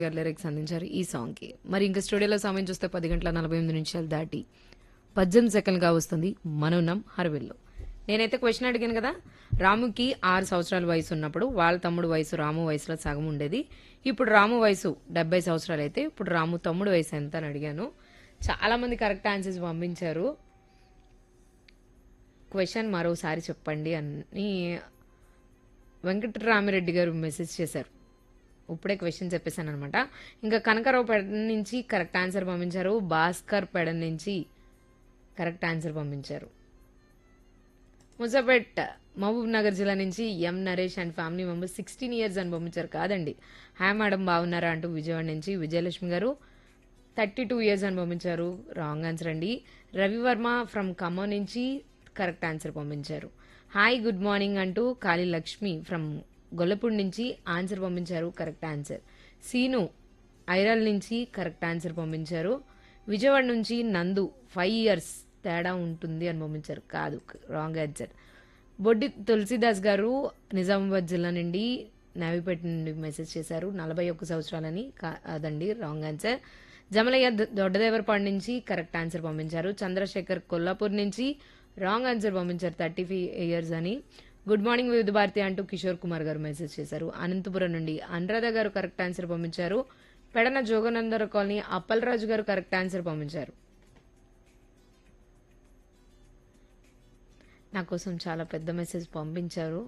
గారు లిరిక్స్ అందించారు ఈ సాంగ్కి మరి ఇంకా స్టూడియోలో సమయం చూస్తే పది గంటల నలభై ఎనిమిది నిమిషాలు దాటి పద్దెనిమిది సెకండ్గా వస్తుంది మనోనం హరవిల్లు నేనైతే క్వశ్చన్ అడిగాను కదా రాముకి ఆరు సంవత్సరాల వయసు ఉన్నప్పుడు వాళ్ళ తమ్ముడు వయసు రాము వయసులో సగం ఉండేది ఇప్పుడు రాము వయసు డెబ్బై సంవత్సరాలు అయితే ఇప్పుడు రాము తమ్ముడు వయసు ఎంత అని అడిగాను చాలా మంది కరెక్ట్ ఆన్సర్స్ పంపించారు క్వశ్చన్ మరోసారి చెప్పండి అని వెంకటరామిరెడ్డి గారు మెసేజ్ చేశారు ఇప్పుడే క్వశ్చన్ చెప్పేశాను అనమాట ఇంకా కనకరావు పెడ నుంచి కరెక్ట్ ఆన్సర్ పంపించారు భాస్కర్ పెడ నుంచి కరెక్ట్ ఆన్సర్ పంపించారు ముజాపేట్ మహబూబ్ నగర్ జిల్లా నుంచి M Naresh and family members sixteen years అని పంపించారు కాదండి హాయ్ మేడం బాగున్నారా అంటూ విజయవాడ నుంచి విజయలక్ష్మి గారు థర్టీ టూ ఇయర్స్ అని పంపించారు రాంగ్ ఆన్సర్ అండి రవివర్మ ఫ్రమ్ ఖమ్మం నుంచి కరెక్ట్ ఆన్సర్ పంపించారు హాయ్ గుడ్ మార్నింగ్ అంటూ కాళీ లక్ష్మి ఫ్రమ్ గొల్లపూడి నుంచి ఆన్సర్ పంపించారు కరెక్ట్ ఆన్సర్ సీను ఐరల్ నుంచి కరెక్ట్ ఆన్సర్ పంపించారు విజయవాడ నుంచి నందు ఫైవ్ ఇయర్స్ తేడా ఉంటుంది అని పంపించారు కాదు రాంగ్ ఆన్సర్ బొడ్డి తులసిదాస్ గారు నిజామాబాద్ జిల్లా నుండి నావిపేట నుండి మెసేజ్ చేశారు నలభై ఒక్క సంవత్సరాలని కా- అదండి రాంగ్ ఆన్సర్ జమలయ్య దొ- దొడ్డదేవరపాడు నుంచి కరెక్ట్ ఆన్సర్ పంపించారు చంద్రశేఖర్ కొల్లాపూర్ నుంచి రాంగ్ ఆన్సర్ పంపించారు థర్టీ ఫైవ్ ఇయర్స్ అని గుడ్ మార్నింగ్ వివిధ భారతి అంటూ కిషోర్ కుమార్ గారు మెసేజ్ చేశారు అనంతపురం నుండి అనురాధ గారు కరెక్ట్ ఆన్సర్ పంపించారు పెడన జోగనందర కాలనీ అప్పలరాజు గారు కరెక్ట్ ఆన్సర్ పంపించారు నా కోసం చాలా పెద్ద మెసేజ్ పంపించారు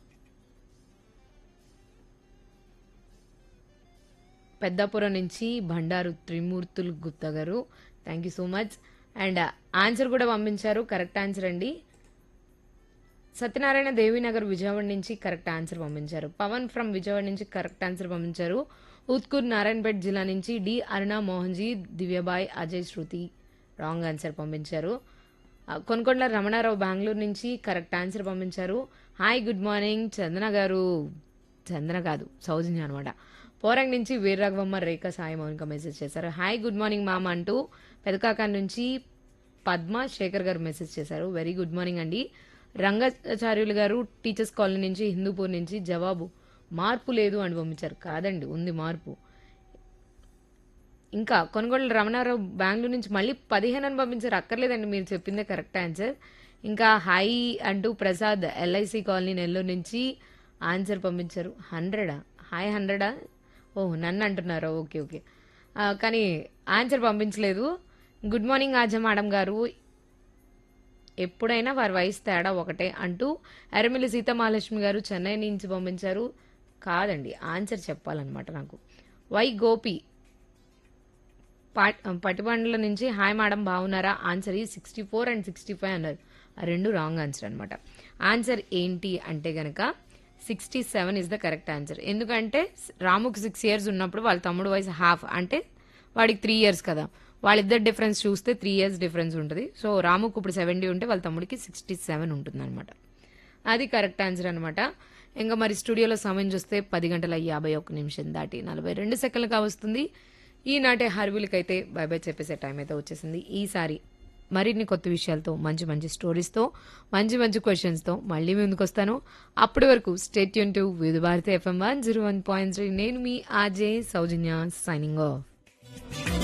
పెద్దాపురం నుంచి Bandaru Trimurthulu Gupta garu thank you so much and answer కూడా పంపించారు కరెక్ట్ ఆన్సర్ అండి సత్యనారాయణ దేవీనగర్ విజయవాడ నుంచి కరెక్ట్ ఆన్సర్ పంపించారు పవన్ ఫ్రమ్ విజయవాడ నుంచి కరెక్ట్ ఆన్సర్ పంపించారు ఉత్కూర్ నారాయణపేట జిల్లా నుంచి D Aruna Mohanji Divyabai Ajay Shruti wrong answer పంపించారు ఆ, కొనకొండల రమణారావు బెంగళూరు నుంచి కరెక్ట్ ఆన్సర్ పంపించారు hi good morning Chandana garu Chandana కాదు సౌజన్య అనమాట పోరంగ్ నుంచి వీరరాఘవమ్మ రేఖ సాయి మౌనిక మెసేజ్ చేశారు హాయ్ గుడ్ మార్నింగ్ మామ అంటూ పెదకాక నుంచి పద్మ శేఖర్ గారు మెసేజ్ చేశారు వెరీ గుడ్ మార్నింగ్ అండి రంగాచార్యులు గారు టీచర్స్ కాలనీ నుంచి హిందూపూర్ నుంచి జవాబు మార్పు లేదు అని పంపించారు కాదండి ఉంది మార్పు ఇంకా కొనుగోలు రమణారావు బెంగళూరు నుంచి మళ్ళీ పదిహేను అని పంపించారు అక్కర్లేదండి మీరు చెప్పిందే కరెక్ట్ ఆన్సర్ ఇంకా హాయ్ అంటూ ప్రసాద్ ఎల్ఐసి కాలనీ నెల్లూరు నుంచి ఆన్సర్ పంపించారు హండ్రెడా హాయ్ హండ్రెడా ఓ నన్ను అంటున్నారా ఓకే ఓకే ఆ, కానీ ఆన్సర్ పంపించలేదు గుడ్ మార్నింగ్ ఆజ మేడం గారు ఎప్పుడైనా వారి వయసు తేడా ఒకటే అంటూ ఎర్రమిల్లి సీతమహాలక్ష్మి గారు చెన్నై నుంచి పంపించారు కాదండి ఆన్సర్ చెప్పాలన్నమాట నాకు వై గోపి పాట్- పటిబండ్ల నుంచి హాయ్ మేడం బాగున్నారా ఆన్సర్ ఈ sixty four and sixty five అన్నారు ఆ రెండు రాంగ్ ఆన్సర్ అనమాట ఆన్సర్ ఏంటి అంటే గనక sixty seven is the correct answer ఎందుకంటే రాముకు సిక్స్ ఇయర్స్ ఉన్నప్పుడు వాళ్ళ తమ్ముడు వయసు హాఫ్ అంటే వాడికి త్రీ ఇయర్స్ కదా వాళ్ళిద్దరు డిఫరెన్స్ చూస్తే త్రీ ఇయర్స్ డిఫరెన్స్ ఉంటుంది సో రాముకు ఇప్పుడు సెవెంటీ ఉంటే వాళ్ళ తమ్ముడికి సిక్స్టీ సెవెన్ ఉంటుంది అనమాట అది కరెక్ట్ ఆన్సర్ అనమాట ఇంకా మరి స్టూడియోలో సమయం చూస్తే పది గంటల యాభై ఒక్క నిమిషం దాటి నలభై రెండు సెకండ్లుగా వస్తుంది ఈనాటి హర్విలకైతే బై బై చెప్పేసే టైం అయితే వచ్చేసింది ఈసారి మరిన్ని కొత్త విషయాలతో మంచి మంచి స్టోరీస్తో మంచి మంచి క్వశ్చన్స్తో మళ్ళీ ముందుకు వస్తాను అప్పటి వరకు స్టేట్ యూన్ to Vividh Bharati FM one zero one point three నేను మీ ఆజే సౌజన్య సైనింగ్ ఆఫ్